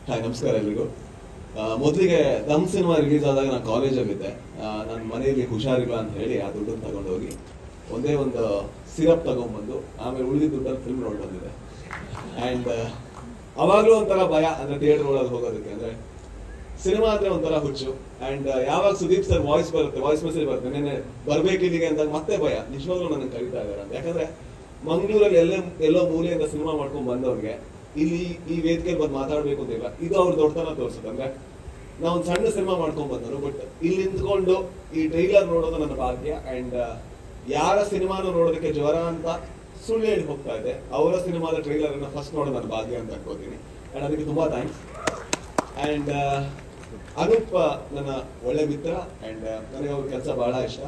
hi ನಮಸ್ಕಾರ ಎಲ್ರಿಗೂ ಆ, ಮೊದಲಿಗೆ ನಮ್ ಸಿನಿಮಾ ರಿಲೀಸ್ ಆದಾಗ ನಾನು ಕಾಲೇಜಲ್ಲಿದ್ದೆ ನನ್ನ ಮನೆಯಲ್ಲಿ ಹುಷಾರಿಲ್ಲ ಅಂತ ಹೇಳಿ ಆ ದುಡ್ಡನ್ನು ತಗೊಂಡೋಗಿ ಒಂದೇ ಒಂದು ಸಿರಪ್ ತಗೊಂಡ್ಬಂದು ಆಮೇಲೆ ಉಳಿದ ದುಡ್ಡಲ್ಲಿ ಫಿಲ್ಮ್ ನೋಡಿ ಬಂದಿದೆ ಆ್ಯಂಡ್ ಅವಾಗಲೂ ಒಂಥರ ಭಯ ಅಂದ್ರೆ ಥಿಯೇಟರ್ ಒಳಗೆ ಹೋಗೋದಕ್ಕೆ ಅಂದ್ರೆ ಸಿನಿಮಾ ಅಂದ್ರೆ ಒಂಥರ ಹುಚ್ಚು ಅಂಡ್ ಯಾವಾಗ ಸುದೀಪ್ ಸರ್ ವಾಯ್ಸ್ ಬರುತ್ತೆ ವಾಯ್ಸ್ ಮೆಸೇಜ್ ಬರುತ್ತೆ ನೆನ್ನೆ ಬರ್ಬೇಕು ಇಲ್ಲಿಗೆ ಅಂದಾಗ ಮತ್ತೆ ಭಯ ನಿಜವಾಗ್ಲೂ ನನಗೆ ಕರೀತಾ ಇದ್ದಾರೆ ಅಂತ ಯಾಕಂದ್ರೆ ಮಂಗಳೂರಲ್ಲಿ ಎಲ್ಲೇ ಎಲ್ಲೋ ಮೂಲೆಯಿಂದ ಸಿನಿಮಾ ಮಾಡ್ಕೊಂಡ್ ಬಂದವ್ರಿಗೆ ಇಲ್ಲಿ ಈ ವೇದಿಕೆಯಲ್ಲಿ ಬಂದು ಮಾತಾಡ್ಬೇಕು ಅಂತಿಲ್ಲ ಇದು ಅವ್ರ ದೊಡ್ಡತನ ತೋರಿಸುತ್ತೆ ಅಂದ್ರೆ ನಾವು ಒಂದು ಸಣ್ಣ ಸಿನಿಮಾ ಮಾಡ್ಕೊಂಡ್ ಬಂದರು ಬಟ್ ಇಲ್ಲಿ ನಿಂತ್ಕೊಂಡು ಈ ಟ್ರೈಲರ್ ನೋಡೋದು ನನ್ನ ಭಾಗ್ಯ ಅಂಡ್ ಯಾರ ಸಿನಿಮಾನು ನೋಡೋದಕ್ಕೆ ಜ್ವರ ಅಂತ ಸುಳ್ಳು ಹೇಳಿ ಹೋಗ್ತಾ ಇದೆ ಅವರ ಸಿನಿಮಾದ ಟ್ರೈಲರ್ ಅನ್ನ ಫಸ್ಟ್ ನೋಡೋದು ನನ್ನ ಭಾಗ್ಯ ಅಂತ ಅನ್ಕೋತೀನಿ ಅಂಡ್ ಅದಕ್ಕೆ ತುಂಬಾ ಥ್ಯಾಂಕ್ಸ್ ಅಂಡ್ ಅನೂಪ್ ನನ್ನ ಒಳ್ಳೆ ಮಿತ್ರ ಅಂಡ್ ನನಗೆ ಅವ್ರ ಕೆಲಸ ಬಹಳ ಇಷ್ಟ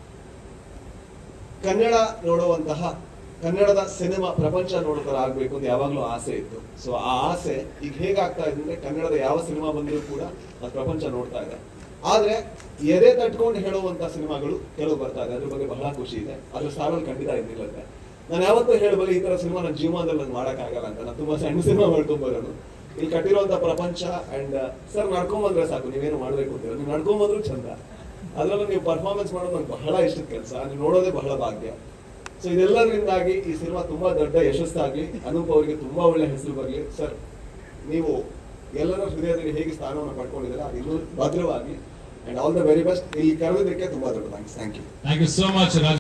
ಕನ್ನಡ ನೋಡುವಂತಹ ಕನ್ನಡದ ಸಿನಿಮಾ ಪ್ರಪಂಚ ನೋಡೋ ಥರ ಆಗ್ಬೇಕು ಅಂತ ಯಾವಾಗಲೂ ಆಸೆ ಇತ್ತು ಸೊ ಆ ಆಸೆ ಈಗ ಹೇಗಾಗ್ತಾ ಇದೆ ಅಂದ್ರೆ ಕನ್ನಡದ ಯಾವ ಸಿನಿಮಾ ಬಂದರೂ ಕೂಡ ಅದು ಪ್ರಪಂಚ ನೋಡ್ತಾ ಇದೆ ಆದ್ರೆ ಎದೆ ತಟ್ಕೊಂಡು ಹೇಳುವಂತ ಸಿನಿಮಾಗಳು ಕೆಲವು ಬರ್ತಾ ಇದೆ ಅದ್ರ ಬಗ್ಗೆ ಬಹಳ ಖುಷಿ ಇದೆ ಅದ್ರ ಸಾಲಲ್ಲಿ ಖಂಡಿತ ಇದ್ದಿಲ್ಲಂತೆ ನಾನು ಯಾವತ್ತೂ ಹೇಳಬಲ್ಲ ಈ ತರ ಸಿನಿಮಾ ನನ್ನ ಜೀವನದಲ್ಲಿ ನಂಗೆ ಆಗಲ್ಲ ಅಂತ ನಾನು ತುಂಬಾ ಸಣ್ಣ ಸಿನಿಮಾ ಮಾಡ್ಕೊಂಡ್ ಬರೋನು ಇಲ್ಲಿ ಕಟ್ಟಿರುವಂತ ಪ್ರಪಂಚ ಅಂಡ್ ಸರ್ ನಡ್ಕೊಂಡ್ ಬಂದ್ರೆ ಸಾಕು ನೀವೇನು ಮಾಡ್ಬೇಕು ಅಂತೀರ ನೀವು ನಡ್ಕೊಂಡ್ ಬಂದ್ರು ಚಂದ ಅದ್ರಲ್ಲೂ ನೀವು ಪರ್ಫಾರ್ಮೆನ್ಸ್ ಮಾಡೋದು ನಂಗೆ ಬಹಳ ಇಷ್ಟದ ಕೆಲಸ ನೀವು ನೋಡೋದೇ ಬಹಳ ಭಾಗ್ಯ ಸೊ ಇದೆಲ್ಲದರಿಂದಾಗಿ ಈ ಸಿನಿಮಾ ತುಂಬಾ ದೊಡ್ಡ ಯಶಸ್ಸಾಗ್ಲಿ ಅನೂಪ್ ಅವರಿಗೆ ತುಂಬಾ ಒಳ್ಳೆ ಹೆಸರು ಬರಲಿ ಸರ್ ನೀವು ಎಲ್ಲರ ಹೃದಯದಲ್ಲಿ ಹೇಗೆ ಸ್ಥಾನವನ್ನು ಪಡ್ಕೊಂಡಿದ್ದೀರಾ ಅದು ಇನ್ನೂ ಭದ್ರವಾಗಿ and all the very best ಇಲ್ಲಿ ಕರೆದಿದ್ದಕ್ಕೆ ತುಂಬಾ ದೊಡ್ಡ thanks thank you thank you so much Raj